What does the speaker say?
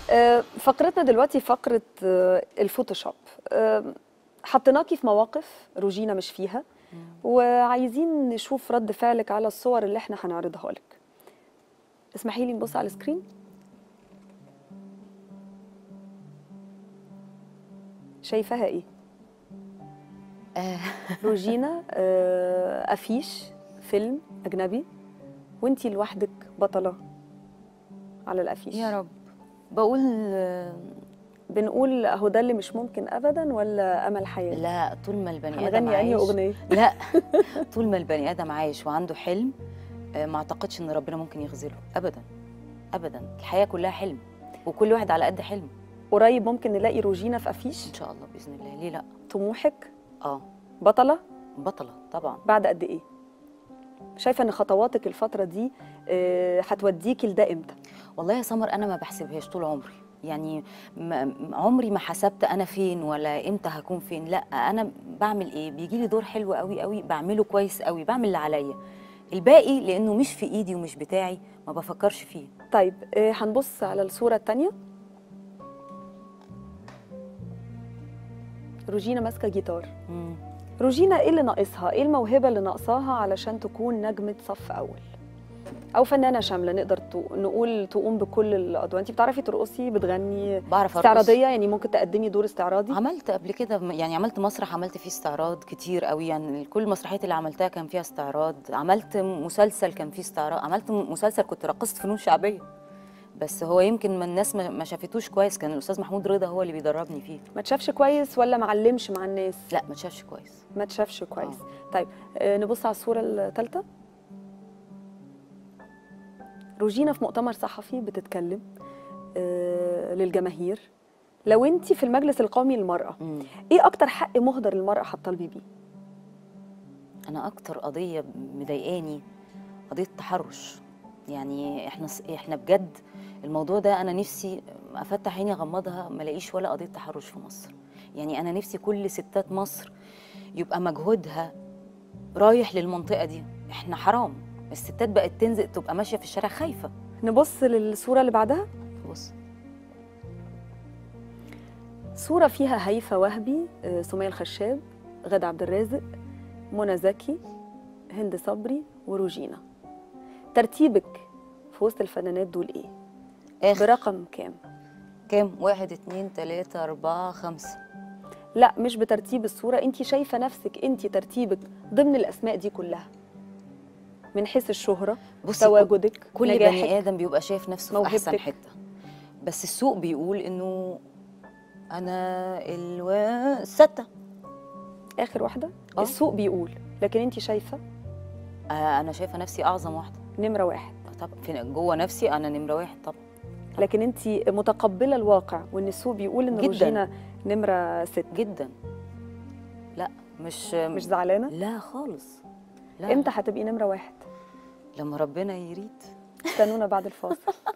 آه، فقرتنا دلوقتي فقرة آه، الفوتوشوب آه، حطيناكي في مواقف روجينا مش فيها وعايزين نشوف رد فعلك على الصور اللي احنا هنعرضها لك اسمحي لي نبص على السكرين شايفاها ايه آه، روجينا آه، افيش فيلم اجنبي وانتي لوحدك بطلة على الافيش يا رب بقول آه، بنقول اهو ده اللي مش ممكن ابدا ولا امل حياه لا طول ما البني ادم هنغني انهي عايش اغنيه لا طول ما البني ادم عايش وعنده حلم آه، ما اعتقدش ان ربنا ممكن يخذله ابدا ابدا الحياه كلها حلم وكل واحد على قد حلمه قريب ممكن نلاقي روجينا في افيش ان شاء الله باذن الله ليه لا طموحك اه بطله بطله طبعا بعد قد ايه شايفه ان خطواتك الفتره دي آه، هتوديكي لده امتى والله يا سمر انا ما بحسبهاش طول عمري يعني ما عمري ما حسبت انا فين ولا امتى هكون فين لا انا بعمل ايه بيجي لي دور حلو قوي قوي بعمله كويس قوي بعمل اللي عليا الباقي لانه مش في ايدي ومش بتاعي ما بفكرش فيه طيب آه، هنبص على الصوره الثانيه روجينا ماسكه جيتار مم. روجينا ايه اللي ناقصها ايه الموهبه اللي ناقصاها علشان تكون نجمه صف اول او فنانه شامله نقدر تو- نقول تقوم بكل الادوار انت بتعرفي ترقصي بتغني بعرف أرقص. استعراضيه يعني ممكن تقدمي دور استعراضي عملت قبل كده يعني عملت مسرح عملت فيه استعراض كتير قوي يعني كل المسرحيات اللي عملتها كان فيها استعراض عملت مسلسل كان فيه استعراض عملت مسلسل كنت رقصت فنون شعبيه بس هو يمكن ما الناس ما ما شافتوش كويس كان الاستاذ محمود رضا هو اللي بيدربني فيه ما تشافش كويس ولا معلمش مع الناس لا ما تشافش كويس ما تشافش كويس طيب آه، نبص على الصوره الثالثه روجينا في مؤتمر صحفي بتتكلم آه، للجماهير لو انت في المجلس القومي للمراه مم. ايه اكتر حق مهدر للمراه هتطالبي بيه انا اكتر قضيه مضايقاني قضيه التحرش يعني احنا احنا بجد الموضوع ده انا نفسي افتح عيني اغمضها ما الاقيش ولا قضيه تحرش في مصر يعني انا نفسي كل ستات مصر يبقى مجهودها رايح للمنطقه دي احنا حرام الستات بقت تنزل تبقى ماشيه في الشارع خايفه نبص للصوره اللي بعدها بص صورة فيها هيفا وهبي آه، سمية الخشاب غادة عبد الرازق منى زكي هند صبري وروجينا ترتيبك في وسط الفنانات دول ايه؟ اخر برقم كام؟ كام واحد اتنين تلاته اربعه خمسه لا مش بترتيب الصورة انت شايفة نفسك انت ترتيبك ضمن الأسماء دي كلها من حيث الشهرة بصي تواجدك كل نجاحك بني ادم بيبقى شايف نفسه في احسن موهبتك. حته بس السوق بيقول انه انا الوا سته آخر واحدة آه. السوق بيقول لكن انت شايفة آه انا شايفه نفسي اعظم واحده نمرة واحد طبعا في جوه نفسي انا نمره واحد طبعا لكن انت متقبلة الواقع وان السوق بيقول ان جداً. روجينا نمرة ست جدا لا مش مش زعلانة؟ لا خالص لا امتى هتبقي نمرة واحد؟ لما ربنا يريد استنونا بعد الفاصل